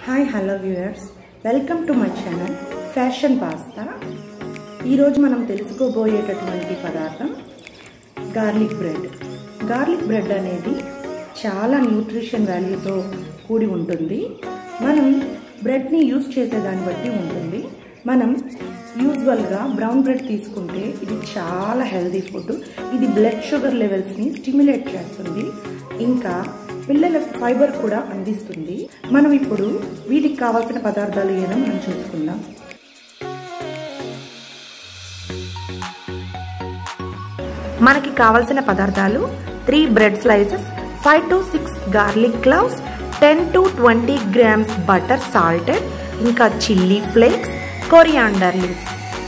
hi hello viewers welcome to my channel fashion pasta ఈరోజు మనం తెలుసుకోబోయేటటువంటి పదార్థం గార్లిక్ బ్రెడ్ గార్లిక్ బ్రెడ్ అనేది చాలా న్యూట్రిషన్ వాల్యూతో కూడి ఉంటుంది మనం బ్రెడ్ని యూజ్ చేసేదాన్ని బట్టి ఉంటుంది మనం యూజువల్గా బ్రౌన్ బ్రెడ్ తీసుకుంటే ఇది చాలా హెల్దీ ఫుడ్ ఇది బ్లడ్ షుగర్ లెవెల్స్ని స్టిమ్యులేట్ చేస్తుంది ఇంకా పిల్లలకు ఫైబర్ కూడా అందిస్తుంది మనం ఇప్పుడు వీటికి కావాల్సిన పదార్థాలు ఏదో మనం చూసుకుందాం మనకి కావాల్సిన పదార్థాలు three bread slices five to six garlic cloves ten to twenty grams butter salted ఇంకా చిల్లీ ఫ్లేక్స్ కొరియాండర్ లీవ్స్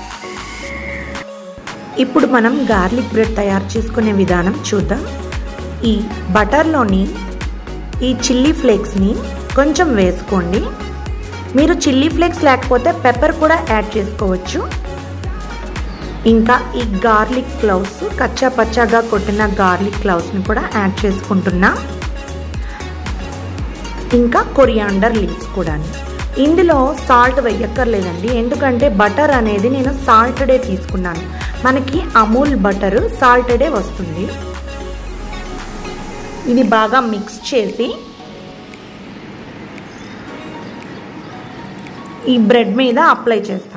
ఇప్పుడు మనం గార్లిక్ బ్రెడ్ తయారు చేసుకునే విధానం చూద్దాం ఈ బటర్లోని ఈ చిల్లీ ఫ్లేక్స్ని కొంచెం వేసుకోండి మీరు చిల్లీ ఫ్లేక్స్ లేకపోతే పెప్పర్ కూడా యాడ్ చేసుకోవచ్చు ఇంకా ఈ గార్లిక్ క్లౌస్ కచ్చా పచ్చాగా కొట్టిన గార్లిక్ క్లౌస్ని కూడా యాడ్ చేసుకుంటున్నా ఇంకా కొరియాండర్ లీవ్స్ కూడా ఇందులో సాల్ట్ వేయక్కర్లేదండి ఎందుకంటే బటర్ అనేది నేను సాల్టెడే తీసుకున్నాను మనకి అమూల్ బటర్ సాల్టెడే వస్తుంది ఇది బాగా మిక్స్ చేసి ఈ బ్రెడ్ మీద అప్లై చేస్తాం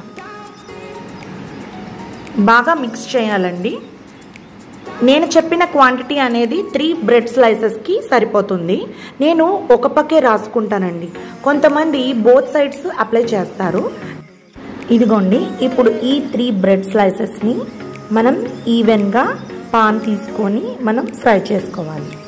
బాగా మిక్స్ చేయాలండి నేను చెప్పిన క్వాంటిటీ అనేది త్రీ బ్రెడ్ స్లైసెస్కి సరిపోతుంది నేను ఒక పక్కే రాసుకుంటానండి కొంతమంది బోత్ సైడ్స్ అప్లై చేస్తారు ఇదిగోండి ఇప్పుడు ఈ త్రీ బ్రెడ్ స్లైసెస్ని మనం ఈవెన్గా పాన్ తీసుకొని మనం ఫ్రై చేసుకోవాలి